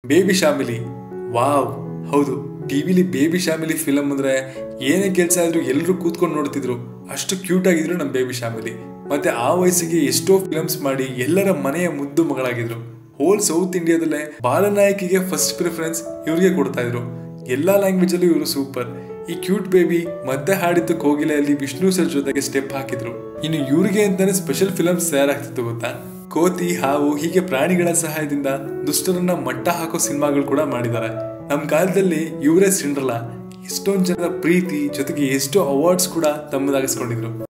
baby Shamili wow ಹೌದು ಟಿವಿಲಿ baby Shamili film ಅಂದ್ರೆ ಏನೇ ಕೆಲಸ ಆದ್ರೂ ಎಲ್ಲರೂ ಕೂತ್ಕೊಂಡು ನೋಡ್ತಿದ್ರು ಅಷ್ಟು ಕ್ಯೂಟ್ ಆಗಿದ್ರು ನಮ್ಮ ಬೇಬಿ ಶಾಮಿಲಿ ಮತ್ತೆ ಆ ವಯಸ್ಸಿಗೆ ಎಷ್ಟೋ ಫಿಲಮ್ಸ್ ಮಾಡಿ ಎಲ್ಲರ ಮನೆಯ ಮುದ್ದು ಮಗಳಾಗಿದ್ರು ಹೋಲ್ ಸೌತ್ ಇಂಡಿಯಾದಲ್ಲೇ ಬಾಲನಾಯಕಿಗೆ ಫಸ್ಟ್ ಪ್ರಿಫರೆನ್ಸ್ ಇವ್ರಿಗೆ ಕೊಡ್ತಾ ಇದ್ರು ಎಲ್ಲಾ ಲ್ಯಾಂಗ್ವೇಜ್ ಅಲ್ಲೂ ಇವರು ಸೂಪರ್ ಈ ಕ್ಯೂಟ್ ಬೇಬಿ ಮತ್ತೆ ಹಾಡಿದ್ದು ಕೋಗಿಲೆಯಲ್ಲಿ ವಿಷ್ಣು ಸರ್ ಜೊತೆಗೆ ಸ್ಟೆಪ್ ಹಾಕಿದ್ರು ಇನ್ನು ಇವ್ರಿಗೆ ಅಂತಾನೆ ಸ್ಪೆಷಲ್ ಫಿಲಮ್ಸ್ ತಯಾರಾಗ್ತಿತ್ತು ಗೊತ್ತಾ ಕೋತಿ ಹಾವು ಹೀಗೆ ಪ್ರಾಣಿಗಳ ಸಹಾಯದಿಂದ ದುಷ್ಟರನ್ನ ಮಟ್ಟ ಹಾಕೋ ಸಿನಿಮಾಗಳು ಕೂಡ ಮಾಡಿದ್ದಾರೆ ನಮ್ಮ ಕಾಲದಲ್ಲಿ ಇವರೇ ಸಿಂಡ್ರಲ್ಲ ಎಷ್ಟೊಂದು ಜನರ ಪ್ರೀತಿ ಜೊತೆಗೆ ಎಷ್ಟೋ ಅವಾರ್ಡ್ಸ್ ಕೂಡ ತಮ್ಮದಾಗಿಸ್ಕೊಂಡಿದ್ರು